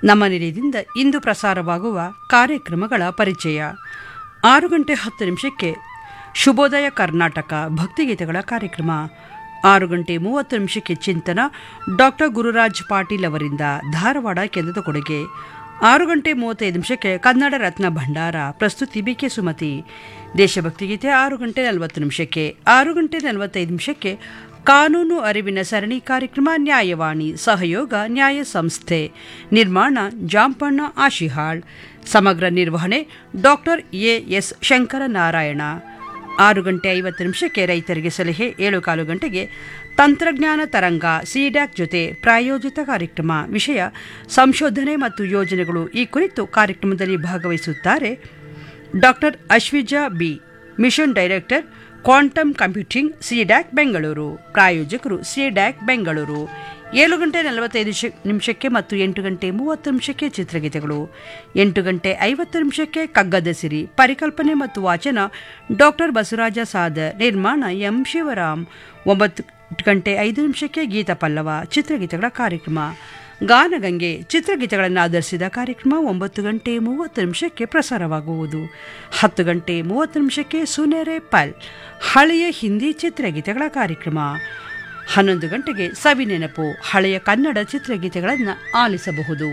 ನಮ್ಮ ನಿಲಯದಿಂದ ಇಂದು ಪ್ರಸಾರವಾಗುವ ಕಾರ್ಯಕ್ರಮಗಳ ಪರಿಚಯ ಆರು ಗಂಟೆ ಹತ್ತು ನಿಮಿಷಕ್ಕೆ ಶುಭೋದಯ ಕರ್ನಾಟಕ ಭಕ್ತಿಗೀತೆಗಳ ಕಾರ್ಯಕ್ರಮ ಆರು ಗಂಟೆ ಮೂವತ್ತು ನಿಮಿಷಕ್ಕೆ ಚಿಂತನ ಡಾಕ್ಟರ್ ಗುರುರಾಜ್ ಪಾಟೀಲ್ ಅವರಿಂದ ಧಾರವಾಡ ಕೇಂದ್ರದ ಕೊಡುಗೆ ಆರು ಗಂಟೆ ಮೂವತ್ತೈದು ನಿಮಿಷಕ್ಕೆ ಕನ್ನಡ ರತ್ನ ಭಂಡಾರ ಪ್ರಸ್ತುತಿ ಬಿಕೆ ಸುಮತಿ ದೇಶಭಕ್ತಿ ಗೀತೆ ಆರು ಗಂಟೆ ನಲವತ್ತು ನಿಮಿಷಕ್ಕೆ ಆರು ಗಂಟೆ ನಲವತ್ತೈದು ನಿಮಿಷಕ್ಕೆ ಕಾನೂನು ಅರಿವಿನ ಸರಣಿ ಕಾರ್ಯಕ್ರಮ ನ್ಯಾಯವಾಣಿ ಸಹಯೋಗ ನ್ಯಾಯ ಸಂಸ್ಥೆ ನಿರ್ಮಾಣ ಜಾಂಪಣ್ಣ ಆಶಿಹಾಳ್ ಸಮಗ್ರ ನಿರ್ವಹಣೆ ಡಾಕ್ಟರ್ ಎ ಎಸ್ ಶಂಕರನಾರಾಯಣ ಆರು ಗಂಟೆ ಐವತ್ತು ನಿಮಿಷಕ್ಕೆ ರೈತರಿಗೆ ಸಲಹೆ ಏಳು ಕಾಲು ಗಂಟೆಗೆ ತಂತ್ರಜ್ಞಾನ ತರಂಗ ಸಿಡ್ಯಾಕ್ ಜೊತೆ ಪ್ರಾಯೋಜಿತ ಕಾರ್ಯಕ್ರಮ ವಿಷಯ ಸಂಶೋಧನೆ ಮತ್ತು ಯೋಜನೆಗಳು ಈ ಕುರಿತು ಕಾರ್ಯಕ್ರಮದಲ್ಲಿ ಭಾಗವಹಿಸುತ್ತಾರೆ doctor Ashwija B mission director quantum computing CDAC Bengaluru ಪ್ರಾಯೋಜಕರು ಸಿಡ್ಯಾಕ್ ಬೆಂಗಳೂರು ಏಳು ಗಂಟೆ ನಲವತ್ತೈದು ನಿಮಿಷಕ್ಕೆ ಮತ್ತು ಎಂಟು ಗಂಟೆ ಮೂವತ್ತು ನಿಮಿಷಕ್ಕೆ ಚಿತ್ರಗೀತೆಗಳು ಎಂಟು ಗಂಟೆ ಐವತ್ತು ನಿಮಿಷಕ್ಕೆ ಕಗ್ಗದ ಸಿರಿ ಪರಿಕಲ್ಪನೆ ಮತ್ತು ವಾಚನ ಡಾಕ್ಟರ್ ಬಸವರಾಜ ಸಾದರ್ ನಿರ್ಮಾಣ ಎಂ ಶಿವರಾಮ್ ಒಂಬತ್ತು ಗಂಟೆ ಐದು ನಿಮಿಷಕ್ಕೆ ಗೀತ ಪಲ್ಲವ ಚಿತ್ರಗೀತೆಗಳ ಕಾರ್ಯಕ್ರಮ ಗಾನಗಂಗೆ ಚಿತ್ರಗೀತೆಗಳನ್ನು ಆಧರಿಸಿದ ಕಾರ್ಯಕ್ರಮ ಒಂಬತ್ತು ಗಂಟೆ ಮೂವತ್ತು ನಿಮಿಷಕ್ಕೆ ಪ್ರಸಾರವಾಗುವುದು ಹತ್ತು ಗಂಟೆ ಮೂವತ್ತು ನಿಮಿಷಕ್ಕೆ ಸುನೆರೆ ಪಲ್ ಹಳೆಯ ಹಿಂದಿ ಚಿತ್ರಗೀತೆಗಳ ಕಾರ್ಯಕ್ರಮ ಹನ್ನೊಂದು ಗಂಟೆಗೆ ಸವಿ ನೆನಪು ಹಳೆಯ ಕನ್ನಡ ಚಿತ್ರಗೀತೆಗಳನ್ನು ಆಲಿಸಬಹುದು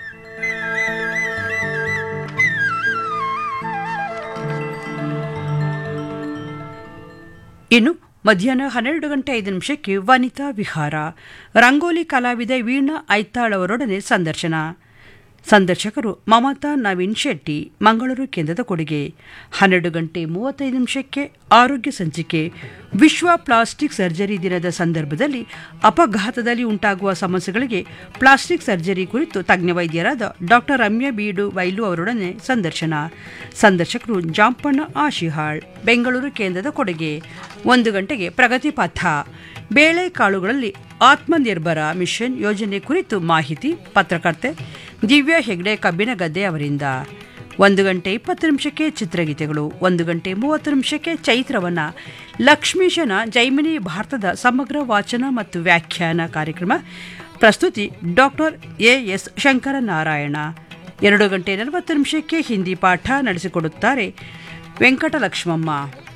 ಇನ್ನು ಮಧ್ಯಾಹ್ನ ಹನ್ನೆರಡು ಗಂಟೆ ಐದು ನಿಮಿಷಕ್ಕೆ ವನಿತಾ ವಿಹಾರ ರಂಗೋಲಿ ಕಲಾವಿದೆ ವೀಣಾ ಐತಾಳ್ ಅವರೊಡನೆ ಸಂದರ್ಶನ ಸಂದರ್ಶಕರು ಮಮತಾ ನವೀನ್ ಶೆಟ್ಟಿ ಮಂಗಳೂರು ಕೇಂದ್ರದ ಕೊಡುಗೆ ಹನ್ನೆರಡು ಗಂಟೆ ಮೂವತ್ತೈದು ನಿಮಿಷಕ್ಕೆ ಆರೋಗ್ಯ ಸಂಚಿಕೆ ವಿಶ್ವ ಪ್ಲಾಸ್ಟಿಕ್ ಸರ್ಜರಿ ದಿನದ ಸಂದರ್ಭದಲ್ಲಿ ಅಪಘಾತದಲ್ಲಿ ಉಂಟಾಗುವ ಸಮಸ್ಯೆಗಳಿಗೆ ಪ್ಲಾಸ್ಟಿಕ್ ಸರ್ಜರಿ ಕುರಿತು ತಜ್ಞ ವೈದ್ಯರಾದ ಡಾಕ್ಟರ್ ರಮ್ಯಾ ಬೀಡು ವೈಲು ಅವರೊಡನೆ ಸಂದರ್ಶನ ಸಂದರ್ಶಕರು ಜಾಂಪಣ್ಣ ಆಶಿಹಾಳ್ ಬೆಂಗಳೂರು ಕೇಂದ್ರದ ಕೊಡುಗೆ ಒಂದು ಗಂಟೆಗೆ ಪ್ರಗತಿ ಪಥ ಬೇಳೆಕಾಳುಗಳಲ್ಲಿ ಆತ್ಮನಿರ್ಭರ ಮಿಷನ್ ಯೋಜನೆ ಕುರಿತು ಮಾಹಿತಿ ಪತ್ರಕರ್ತೆ ದಿವ್ಯಾ ಹೆಗ್ಡೆ ಕಬ್ಬಿನಗದ್ದೆ ಅವರಿಂದ ಒಂದು ಗಂಟೆ ಇಪ್ಪತ್ತು ನಿಮಿಷಕ್ಕೆ ಚಿತ್ರಗೀತೆಗಳು ಒಂದು ಗಂಟೆ ಮೂವತ್ತು ನಿಮಿಷಕ್ಕೆ ಚೈತ್ರವನ ಲಕ್ಷ್ಮೀಶನ ಜೈಮಿನಿ ಭಾರತದ ಸಮಗ್ರ ವಾಚನ ಮತ್ತು ವ್ಯಾಖ್ಯಾನ ಕಾರ್ಯಕ್ರಮ ಪ್ರಸ್ತುತಿ ಡಾಕ್ಟರ್ ಎ ಎಸ್ ಶಂಕರನಾರಾಯಣ ಎರಡು ಗಂಟೆ ನಲವತ್ತು ನಿಮಿಷಕ್ಕೆ ಹಿಂದಿ ಪಾಠ ನಡೆಸಿಕೊಡುತ್ತಾರೆ ವೆಂಕಟಲಕ್ಷ್ಮಮ್ಮ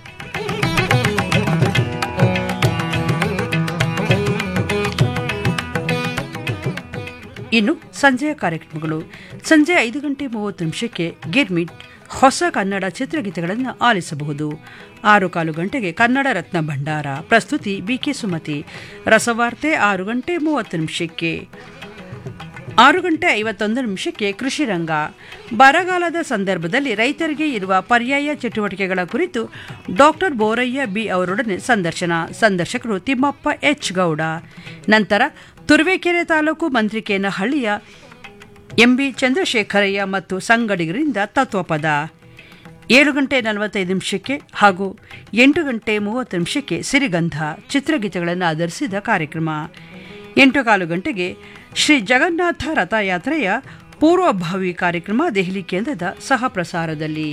ಇನ್ನು ಸಂಜೆಯ ಕಾರ್ಯಕ್ರಮಗಳು ಸಂಜೆ ಐದು ಗಂಟೆ ಮೂವತ್ತು ನಿಮಿಷಕ್ಕೆ ಗಿರ್ಮಿಟ್ ಹೊಸ ಕನ್ನಡ ಚಿತ್ರಗೀತೆಗಳನ್ನು ಆಲಿಸಬಹುದು ಆರು ಕಾಲು ಗಂಟೆಗೆ ಕನ್ನಡ ರತ್ನ ಭಂಡಾರ ಪ್ರಸ್ತುತಿ ಬಿಕೆ ಸುಮತಿ ರಸವಾರ್ತೆ ಆರು ಗಂಟೆ ಮೂವತ್ತು ನಿಮಿಷಕ್ಕೆ ಆರು ಗಂಟೆ ಐವತ್ತೊಂದು ನಿಮಿಷಕ್ಕೆ ಕೃಷಿ ರಂಗ ಬರಗಾಲದ ಸಂದರ್ಭದಲ್ಲಿ ರೈತರಿಗೆ ಇರುವ ಪರ್ಯಾಯ ಚಟುವಟಿಕೆಗಳ ಕುರಿತು ಡಾಕ್ಟರ್ ಬೋರಯ್ಯ ಬಿ ಅವರೊಡನೆ ಸಂದರ್ಶನ ಸಂದರ್ಶಕರು ತಿಮ್ಮಪ್ಪ ಎಚ್ ಗೌಡ ನಂತರ ತುರುವೇಕೆರೆ ತಾಲೂಕು ಮಂತ್ರಿಕೇನಹಳ್ಳಿಯ ಎಂಬಿ ಚಂದ್ರಶೇಖರಯ್ಯ ಮತ್ತು ಸಂಗಡಿಗರಿಂದ ತತ್ವಪದ ಏಳು ಗಂಟೆ ನಲವತ್ತೈದು ನಿಮಿಷಕ್ಕೆ ಹಾಗೂ ಎಂಟು ಗಂಟೆ ಮೂವತ್ತು ನಿಮಿಷಕ್ಕೆ ಸಿರಿಗಂಧ ಚಿತ್ರಗೀತೆಗಳನ್ನು ಆಧರಿಸಿದ ಕಾರ್ಯಕ್ರಮ ಎಂಟು ಕಾಲು ಗಂಟೆಗೆ ಶ್ರೀ ಜಗನ್ನಾಥ ರಥಯಾತ್ರೆಯ ಪೂರ್ವಭಾವಿ ಕಾರ್ಯಕ್ರಮ ದೆಹಲಿ ಕೇಂದ್ರದ ಸಹ ಪ್ರಸಾರದಲ್ಲಿ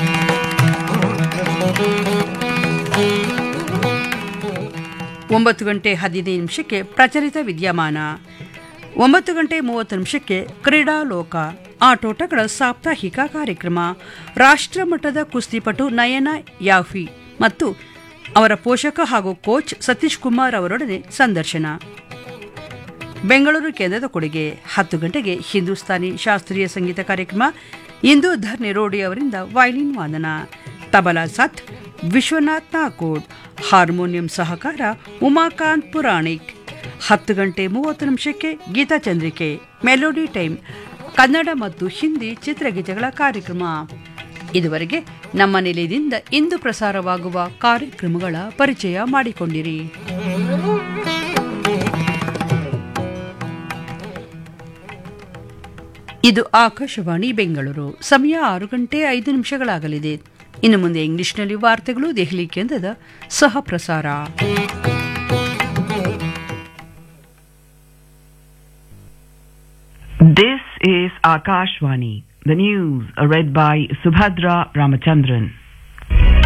ಒಂಬತ್ತು ಗಂಟೆ ಹದಿನೈದು ನಿಮಿಷಕ್ಕೆ ಪ್ರಚಲಿತ ವಿದ್ಯಮಾನ ಒಂಬತ್ತು ಗಂಟೆ ಮೂವತ್ತು ನಿಮಿಷಕ್ಕೆ ಕ್ರೀಡಾ ಲೋಕ ಆಟೋಟಗಳ ಸಾಪ್ತಾಹಿಕ ಕಾರ್ಯಕ್ರಮ ರಾಷ್ಟ್ರಮಟ್ಟದ ಕುಸ್ತಿಪಟು ನಯನ ಯಾಫಿ ಮತ್ತು ಅವರ ಪೋಷಕ ಹಾಗೂ ಕೋಚ್ ಸತೀಶ್ ಕುಮಾರ್ ಅವರೊಡನೆ ಸಂದರ್ಶನ ಬೆಂಗಳೂರು ಕೇಂದ್ರದ ಕೊಡುಗೆ ಹತ್ತು ಗಂಟೆಗೆ ಹಿಂದೂಸ್ತಾನಿ ಶಾಸ್ತ್ರೀಯ ಸಂಗೀತ ಕಾರ್ಯಕ್ರಮ ಇಂದೂಧರ್ ನಿರೋಡಿ ಅವರಿಂದ ವೈಲಿನ್ ವಾದನ ತಬಲಾ ಸತ್ ವಿಶ್ವನಾಥ್ ನಾಕೋಡ್ ಹಾರ್ಮೋನಿಯಂ ಸಹಕಾರ ಉಮಾಕಾಂತ್ ಪುರಾಣಿಕ್ ಹತ್ತು ಗಂಟೆ ಮೂವತ್ತು ನಿಮಿಷಕ್ಕೆ ಗೀತಾಚಂದ್ರಿಕೆ ಮೆಲೋಡಿ ಟೈಮ್ ಕನ್ನಡ ಮತ್ತು ಹಿಂದಿ ಚಿತ್ರಗೀತೆಗಳ ಕಾರ್ಯಕ್ರಮ ಇದುವರೆಗೆ ನಮ್ಮ ನಿಲಯದಿಂದ ಇಂದು ಪ್ರಸಾರವಾಗುವ ಕಾರ್ಯಕ್ರಮಗಳ ಪರಿಚಯ ಮಾಡಿಕೊಂಡಿರಿ ಇದು ಆಕಾಶವಾಣಿ ಬೆಂಗಳೂರು ಸಮಯ ಆರು ಗಂಟೆ ಐದು ನಿಮಿಷಗಳಾಗಲಿದೆ ಇನ್ನು ಮುಂದೆ ಇಂಗ್ಲಿಷ್ನಲ್ಲಿ ವಾರ್ತೆಗಳು ದೆಹಲಿ ಕೇಂದ್ರದ ಸಹ ಪ್ರಸಾರ This is Akashvani, the news read by Subhadra Ramachandran.